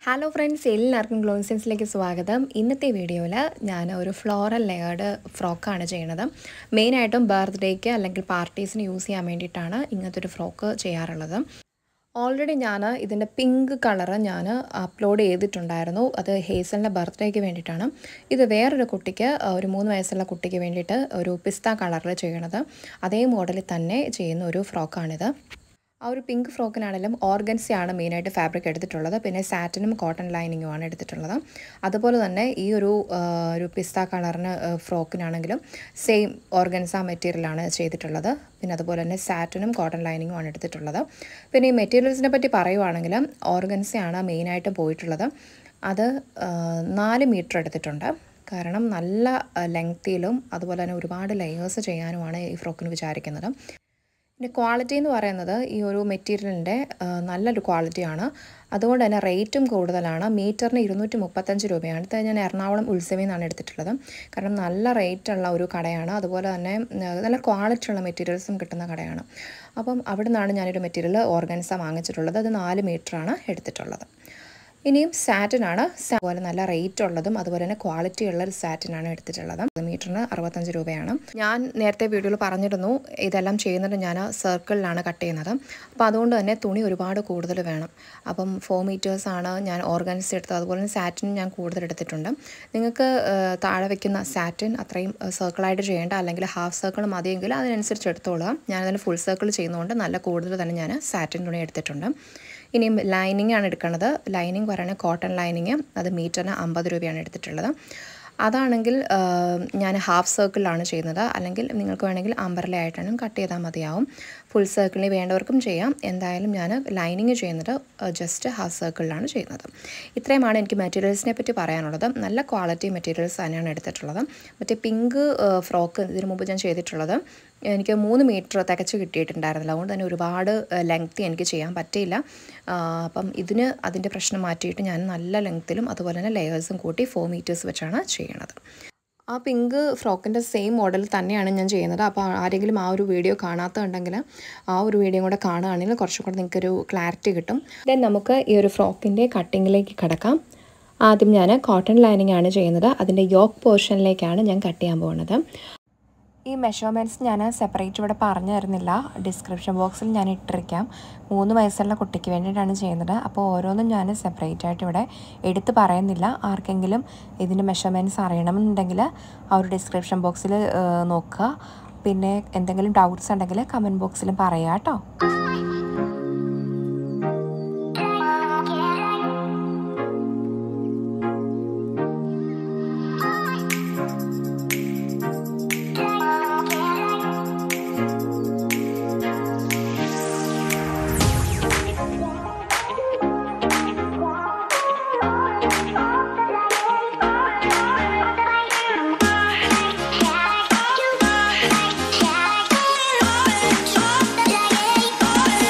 Hello friends എല്ലാവർക്കും ഗ്ലോൺസെൻസിലേക്ക് സ്വാഗതം ഇന്നത്തെ വീഡിയോയിൽ ഞാൻ ഒരു ഫ്ലോറൽ ലെയർഡ് ഫ്രോക്കാണ് ചെയ്യണത് മെയിനായിട്ടും ബർത്ത്ഡേക്ക് അല്ലെങ്കിൽ പാർട്ടീസിന് യൂസ് ചെയ്യാൻ വേണ്ടിയിട്ടാണ് ഇങ്ങനത്തെ ഒരു ഫ്രോക്ക് ചെയ്യാറുള്ളത് ഓൾറെഡി ഞാൻ ഇതിൻ്റെ പിങ്ക് കളറ് ഞാൻ അപ്ലോഡ് ചെയ്തിട്ടുണ്ടായിരുന്നു അത് ഹേസലിൻ്റെ ബർത്ത്ഡേക്ക് വേണ്ടിയിട്ടാണ് ഇത് വേറൊരു കുട്ടിക്ക് ഒരു മൂന്ന് വയസ്സുള്ള കുട്ടിക്ക് വേണ്ടിയിട്ട് ഒരു പിസ്ത കളറിൽ ചെയ്യണത് അതേ മോഡലിൽ തന്നെ ചെയ്യുന്ന ഒരു ഫ്രോക്കാണിത് ആ ഒരു പിങ്ക് ഫ്രോക്കിനാണെങ്കിലും ഓർഗൻസിയാണ് മെയിനായിട്ട് ഫാബ്രിക് എടുത്തിട്ടുള്ളത് പിന്നെ സാറ്റിനും കോട്ടൺ ലൈനിങ്ങുമാണ് എടുത്തിട്ടുള്ളത് അതുപോലെ തന്നെ ഈ ഒരു ആ, ഒരു പിസ്ത കളറിന് ഫ്രോക്കിനാണെങ്കിലും സെയിം ഓർഗൻസ മെറ്റീരിയലാണ് ചെയ്തിട്ടുള്ളത് പിന്നെ അതുപോലെ തന്നെ സാറ്റിനും കോട്ടൺ ലൈനിങ്ങുമാണ് എടുത്തിട്ടുള്ളത് പിന്നെ ഈ മെറ്റീരിയൽസിനെ പറ്റി പറയുവാണെങ്കിൽ ഓർഗൻസയാണ് മെയിനായിട്ട് പോയിട്ടുള്ളത് അത് ആ, നാല് മീറ്റർ എടുത്തിട്ടുണ്ട് കാരണം നല്ല ലെങ്തിയിലും അതുപോലെ തന്നെ ഒരുപാട് ലെയേഴ്സ് ചെയ്യാനുമാണ് ഈ ഫ്രോക്കിന് വിചാരിക്കുന്നത് പിന്നെ ക്വാളിറ്റി എന്ന് പറയുന്നത് ഈ ഒരു മെറ്റീരിയലിൻ്റെ നല്ലൊരു ക്വാളിറ്റിയാണ് അതുകൊണ്ട് തന്നെ റേറ്റും കൂടുതലാണ് മീറ്ററിന് ഇരുന്നൂറ്റി മുപ്പത്തഞ്ച് രൂപയാണ് ഇത് ഞാൻ എറണാകുളം ഉത്സവയിൽ നിന്നാണ് എടുത്തിട്ടുള്ളത് കാരണം നല്ല റേറ്റുള്ള ഒരു കടയാണ് അതുപോലെ തന്നെ ആ, നല്ല ക്വാളിറ്റി ഉള്ള മെറ്റീരിയൽസും കിട്ടുന്ന കടയാണ് അപ്പം അവിടെ നിന്നാണ് ഞാനൊരു മെറ്റീരിയൽ ഓർഗൻസ വാങ്ങിച്ചിട്ടുള്ളത് അത് നാല് മീറ്ററാണ് എടുത്തിട്ടുള്ളത് ഇനിയും സാറ്റിനാണ് അതുപോലെ നല്ല റേറ്റ് ഉള്ളതും അതുപോലെ തന്നെ ക്വാളിറ്റി ഉള്ള ഒരു സാറ്റിനാണ് എടുത്തിട്ടുള്ളത് മീറ്ററിന് അറുപത്തഞ്ച് രൂപയാണ് ഞാൻ നേരത്തെ വീഡിയോയിൽ പറഞ്ഞിരുന്നു ഇതെല്ലാം ചെയ്യുന്നത് ഞാൻ സർക്കിളിലാണ് കട്ട് ചെയ്യുന്നത് അപ്പോൾ അതുകൊണ്ട് തന്നെ തുണി ഒരുപാട് കൂടുതൽ വേണം അപ്പം ഫോർ മീറ്റേഴ്സ് ആണ് ഞാൻ ഓർഗൻസ് എടുത്തത് അതുപോലെ തന്നെ സാറ്റിൻ ഞാൻ കൂടുതൽ എടുത്തിട്ടുണ്ട് നിങ്ങൾക്ക് ആ, താഴെ വെക്കുന്ന സാറ്റിൻ അത്രയും സർക്കിളായിട്ട് ചെയ്യേണ്ട അല്ലെങ്കിൽ ഹാഫ് സർക്കിൾ മതിയെങ്കിൽ അതിനനുസരിച്ച് എടുത്തോളുക ഞാനതിന് ഫുൾ സർക്കിൾ ചെയ്യുന്നതുകൊണ്ട് നല്ല കൂടുതൽ തന്നെ ഞാൻ സാറ്റിൻ തുണി എടുത്തിട്ടുണ്ട് ഇനിയും ലൈനിങ് ആണ് എടുക്കുന്നത് ലൈനിങ് പറയുന്നത് കോട്ടൺ ലൈനിങ് അത് മീറ്ററിന് അമ്പത് രൂപയാണ് എടുത്തിട്ടുള്ളത് അതാണെങ്കിൽ ആ, ഞാൻ ഹാഫ് സർക്കിളിലാണ് ചെയ്യുന്നത് അല്ലെങ്കിൽ നിങ്ങൾക്ക് വേണമെങ്കിൽ അമ്പർല ആയിട്ടാണ് കട്ട് ചെയ്താൽ മതിയാവും ഫുൾ സർക്കിളിന് വേണ്ടവർക്കും ചെയ്യാം എന്തായാലും ഞാൻ ലൈനിങ് ചെയ്യുന്നത് ജസ്റ്റ് ഹാഫ് സർക്കിളിലാണ് ചെയ്യുന്നത് ഇത്രയുമാണ് എനിക്ക് മെറ്റീരിയൽസിനെ പറ്റി പറയാനുള്ളത് നല്ല ക്വാളിറ്റി മെറ്റീരിയൽസ് തന്നെയാണ് എടുത്തിട്ടുള്ളത് മറ്റേ പിങ്ക് ഫ്രോക്ക് ഇതിനു മുമ്പ് ഞാൻ ചെയ്തിട്ടുള്ളത് എനിക്ക് മൂന്ന് മീറ്റർ തികച്ച് കിട്ടിയിട്ടുണ്ടായിരുന്നില്ല അതുകൊണ്ട് തന്നെ ഒരുപാട് ലെങ്ത്തി എനിക്ക് ചെയ്യാൻ പറ്റിയില്ല ആ, അപ്പം ഇതിന് അതിൻ്റെ പ്രശ്നം മാറ്റിയിട്ട് ഞാൻ നല്ല ലെങ്ത്തിലും അതുപോലെ തന്നെ ലെയേഴ്സും കൂട്ടി ഫോർ മീറ്റേഴ്സ് വെച്ചാണ് ചെയ്യണത് ആ പിങ്ക് ഫ്രോക്കിൻ്റെ സെയിം മോഡൽ തന്നെയാണ് ഞാൻ ചെയ്യുന്നത് അപ്പോൾ ആരെങ്കിലും ആ ഒരു വീഡിയോ കാണാത്തതുണ്ടെങ്കിൽ ആ ഒരു വീഡിയോ കൂടെ കാണുകയാണെങ്കിൽ കുറച്ചും കൂടെ നിങ്ങൾക്കൊരു ക്ലാരിറ്റി കിട്ടും ദെൻ നമുക്ക് ഈ ഒരു ഫ്രോക്കിൻ്റെ കട്ടിങ്ങിലേക്ക് കിടക്കാം ആദ്യം ഞാൻ കോട്ടൺ ലൈനിങ് ആണ് ചെയ്യുന്നത് അതിൻ്റെ യോക്ക് പോർഷനിലേക്കാണ് ഞാൻ കട്ട് ചെയ്യാൻ പോകുന്നത് ഈ മെഷർമെൻറ്റ്സ് ഞാൻ സെപ്പറേറ്റ് ഇവിടെ പറഞ്ഞു തരുന്നില്ല ഡിസ്ക്രിപ്ഷൻ ബോക്സിൽ ഞാൻ ഇട്ടിരിക്കാം മൂന്ന് വയസ്സുള്ള കുട്ടിക്ക് വേണ്ടിയിട്ടാണ് ചെയ്യുന്നത് അപ്പോൾ ഓരോന്നും ഞാൻ സെപ്പറേറ്റ് ആയിട്ട് ഇവിടെ എടുത്ത് പറയുന്നില്ല ആർക്കെങ്കിലും ഇതിൻ്റെ മെഷർമെൻറ്റ്സ് അറിയണമെന്നുണ്ടെങ്കിൽ ആ ഒരു ഡിസ്ക്രിപ്ഷൻ ബോക്സിൽ നോക്കുക പിന്നെ എന്തെങ്കിലും ഡൗട്ട്സ് ഉണ്ടെങ്കിൽ കമൻറ്റ് ബോക്സിലും പറയാം കേട്ടോ Yeah.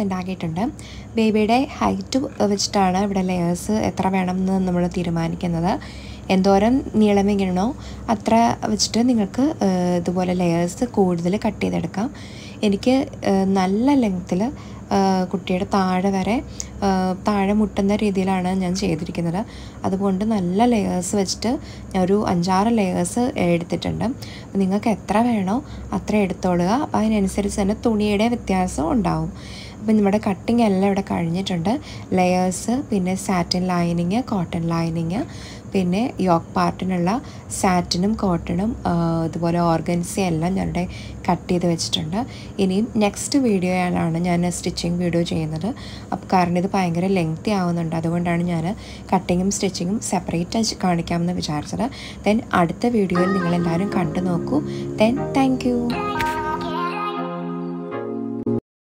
ഉണ്ടാക്കിയിട്ടുണ്ട് ബേബിയുടെ ഹൈറ്റ് വെച്ചിട്ടാണ് ഇവിടെ ലെയേഴ്സ് എത്ര വേണം എന്ന് നമ്മൾ തീരുമാനിക്കുന്നത് എന്തോരം നീളം വെക്കണോ അത്ര വെച്ചിട്ട് നിങ്ങൾക്ക് ഏഹ്, ഇതുപോലെ ലെയേഴ്സ് കൂടുതൽ കട്ട് ചെയ്തെടുക്കാം എനിക്ക് ഏഹ്, നല്ല ലെങ്ത്തിൽ കുട്ടിയുടെ താഴെ വരെ ഏഹ്, താഴെ മുട്ടുന്ന രീതിയിലാണ് ഞാൻ ചെയ്തിരിക്കുന്നത് അതുകൊണ്ട് നല്ല ലെയേഴ്സ് വെച്ചിട്ട് ഞാൻ ഒരു അഞ്ചാറ് ലെയേഴ്സ് എടുത്തിട്ടുണ്ട് അപ്പോൾ നിങ്ങൾക്ക് എത്ര വേണോ അത്ര എടുത്തോളുക അപ്പോൾ അതിനനുസരിച്ച് തന്നെ തുണിയുടെ വ്യത്യാസം ഉണ്ടാവും അപ്പം നമ്മുടെ കട്ടിങ് എല്ലാം ഇവിടെ കഴിഞ്ഞിട്ടുണ്ട് ലെയേഴ്സ് പിന്നെ സാറ്റിൻ ലൈനിങ് കോട്ടൺ ലൈനിങ് പിന്നെ യോക്ക് പാർട്ടിനുള്ള സാറ്റിനും കോട്ടണും ഇതുപോലെ ഓർഗൻസി എല്ലാം ഞാനിവിടെ കട്ട് ചെയ്ത് വെച്ചിട്ടുണ്ട് ഇനിയും നെക്സ്റ്റ് വീഡിയോയിലാണ് ഞാൻ സ്റ്റിച്ചിങ് വീഡിയോ ചെയ്യുന്നത് അപ്പോൾ കാരണം ഇത് ഭയങ്കര ലെങ്തി ആവുന്നുണ്ട് അതുകൊണ്ടാണ് ഞാൻ കട്ടിങ്ങും സ്റ്റിച്ചിങ്ങും സെപ്പറേറ്റ് കാണിക്കാമെന്ന് വിചാരിച്ചത് ദെൻ അടുത്ത വീഡിയോയിൽ നിങ്ങളെല്ലാവരും കണ്ടു നോക്കൂ ദെൻ താങ്ക്